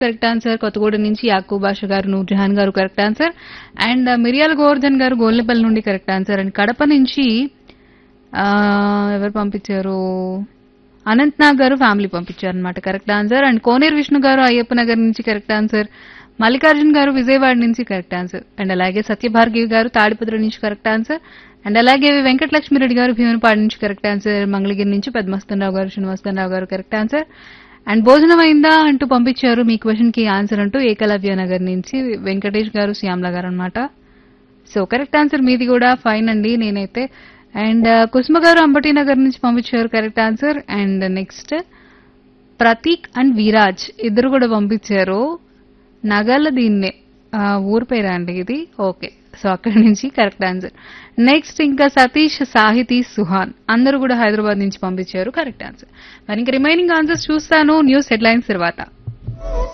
correct answer Kothagudem నుంచి యాకూబ్ బాషా గారు నూర్జహాన్ గారు కరెక్ట్ ఆన్సర్ అండ్ మిరియాల గోవర్ధన్ గారు గోల్నెపల్లి నుండి కరెక్ట్ ఆన్సర్ అండ్ కడప నుంచి ఆ, ఎవరు పంపించారు అనంత్ నాగ్ గారు ఫ్యామిలీ పంపించారు అనమాట correct answer and Koneru Vishnu garu Ayyappa Nagar నుంచి కరెక్ట్ ఆన్సర్ మల్లికార్జున్ గారు విజయవాడ నుంచి కరెక్ట్ ఆన్సర్ అండ్ అలాగే సత్యభార్గవి గారు తాడిపత్రి నుంచి కరెక్ట్ ఆన్సర్ అండ్ అలాగే వెంకటలక్ష్మిరెడ్డి గారు భీమనపాడు నుంచి కరెక్ట్ ఆన్సర్ మంగళగిరి నుంచి పద్మస్తనరావు గారు శ్రీనివాసరావు గారు కరెక్ట్ ఆన్సర్ అండ్ భోజనం అయిందా అంటూ పంపించారు మీ క్వశ్చన్ కి ఆన్సర్ అంటూ ఏకలవ్య నగర్ నుంచి వెంకటేష్ గారు శ్యామ్ల గారు అనమాట సో కరెక్ట్ ఆన్సర్ మీది కూడా ఫైన్ అండి నేనైతే అండ్ కుసుమ గారు అంబటి నగర్ నుంచి పంపించారు correct answer and next Prateek and Viraj ఇద్దరు కూడా పంపించారు నగల దీన్నే ఆ, ఊరు పేరా అండి ఇది ఓకే సో అక్కడి నుంచి కరెక్ట్ ఆన్సర్ నెక్స్ట్ ఇంకా సతీష్ సాహితీ సుహాన్ అందరూ కూడా హైదరాబాద్ నుంచి పంపించారు కరెక్ట్ ఆన్సర్ మరి ఇంకా రిమైనింగ్ ఆన్సర్స్ చూస్తాను న్యూస్ హెడ్లైన్స్ తర్వాత